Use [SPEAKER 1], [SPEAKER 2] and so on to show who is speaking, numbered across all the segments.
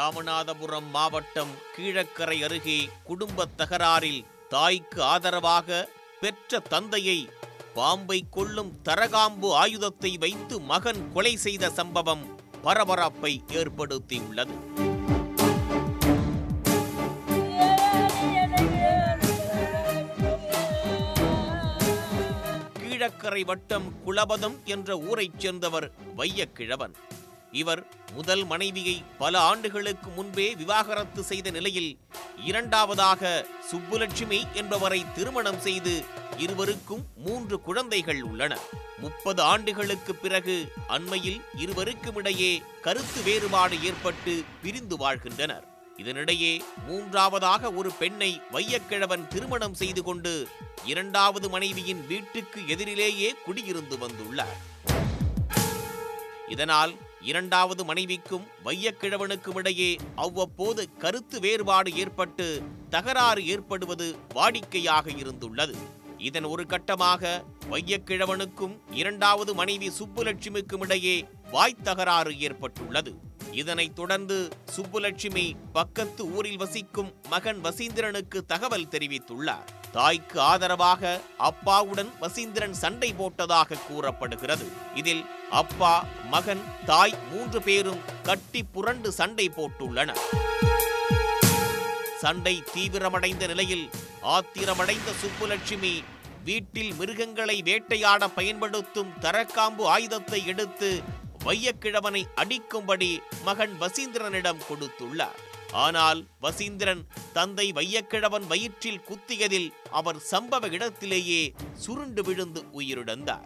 [SPEAKER 1] ராமநாதபுரம் மாவட்டம் கீழக்கரை அருகே குடும்பத் தகராறில் தாய்க்கு ஆதரவாக பெற்ற தந்தையை பாம்பை கொள்ளும் தரகாம்பு ஆயுதத்தை வைத்து மகன் கொலை செய்த சம்பவம் பரபரப்பை ஏற்படுத்தியுள்ளது கீழக்கரை வட்டம் குலபதம் என்ற ஊரைச் சேர்ந்தவர் வையக்கிழவன் இவர் முதல் மனைவியை பல ஆண்டுகளுக்கு முன்பே விவாகரத்து செய்த நிலையில் இரண்டாவதாக சுப்புலட்சுமி என்பவரை திருமணம் செய்து இருவருக்கும் மூன்று குழந்தைகள் உள்ளன முப்பது ஆண்டுகளுக்கு பிறகு அண்மையில் இருவருக்கும் இடையே கருத்து வேறுபாடு ஏற்பட்டு பிரிந்து வாழ்கின்றனர் இதனிடையே மூன்றாவதாக ஒரு பெண்ணை வையக்கிழவன் திருமணம் செய்து கொண்டு இரண்டாவது மனைவியின் வீட்டுக்கு எதிரிலேயே குடியிருந்து வந்துள்ளார் இதனால் இரண்டாவது மனைவிக்கும் வையக்கிழவனுக்கும் இடையே அவ்வப்போது கருத்து வேறுபாடு ஏற்பட்டு தகராறு ஏற்படுவது வாடிக்கையாக இருந்துள்ளது இதன் ஒரு கட்டமாக வையக்கிழவனுக்கும் இரண்டாவது மனைவி சுப்புலட்சுமிக்கும் இடையே வாய்த் தகராறு ஏற்பட்டுள்ளது இதனைத் தொடர்ந்து சுப்புலட்சுமி பக்கத்து ஊரில் வசிக்கும் மகன் வசீந்திரனுக்கு தகவல் தெரிவித்துள்ளார் தாய்க்கு ஆதரவாக அப்பாவுடன் வசீந்திரன் சண்டை போட்டதாக கூறப்படுகிறது இதில் அப்பா மகன் தாய் மூன்று பேரும் கட்டி புரண்டு சண்டை போட்டுள்ளனர் சண்டை தீவிரமடைந்த நிலையில் ஆத்திரமடைந்த சுப்புலட்சுமி வீட்டில் மிருகங்களை வேட்டையாட பயன்படுத்தும் தரக்காம்பு ஆயுதத்தை எடுத்து வையக்கிழவனை அடிக்கும்படி மகன் வசீந்திரனிடம் கொடுத்துள்ளார் ஆனால் வசீந்திரன் தந்தை வையக்கிழவன் வயிற்றில் குத்தியதில் அவர் சம்பவ இடத்திலேயே சுருண்டு விழுந்து உயிரிழந்தார்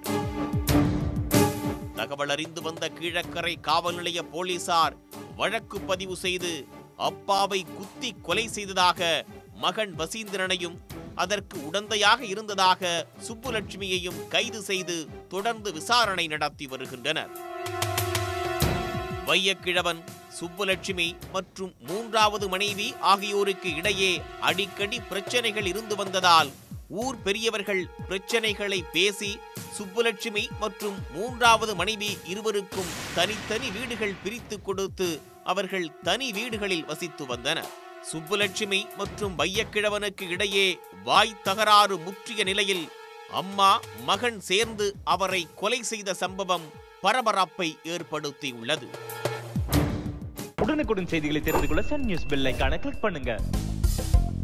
[SPEAKER 1] தகவல் அறிந்து வந்த கீழக்கரை காவல் நிலைய போலீசார் வழக்கு பதிவு செய்து அப்பாவை குத்தி கொலை செய்ததாக மகன் வசீந்திரனையும் அதற்கு உடந்தையாக இருந்ததாக சுப்புலட்சுமியையும் கைது செய்து தொடர்ந்து விசாரணை நடத்தி வருகின்றனர் வையக்கிழவன் சுப்புலட்சுமி மற்றும் மூன்றாவது மனைவி ஆகியோருக்கு இடையே அடிக்கடி பிரச்சனைகள் இருந்து வந்ததால் ஊர் பெரியவர்கள் பிரச்சனைகளை பேசி சுப்புலட்சுமி மற்றும் மூன்றாவது மனைவி இருவருக்கும் தனித்தனி வீடுகள் பிரித்து கொடுத்து அவர்கள் தனி வீடுகளில் வசித்து வந்தனர் சுப்புலட்சுமி மற்றும் வையக்கிழவனுக்கு இடையே வாய் தகராறு முற்றிய நிலையில் அம்மா மகன் சேர்ந்து அவரை கொலை செய்த சம்பவம் பரபரப்பை ஏற்படுத்தியுள்ளது
[SPEAKER 2] உடனுக்குடன் செய்திகளை தெரிந்து கொள்ள சன் நியூஸ் பெல் ஐகானை கிளிக் பண்ணுங்க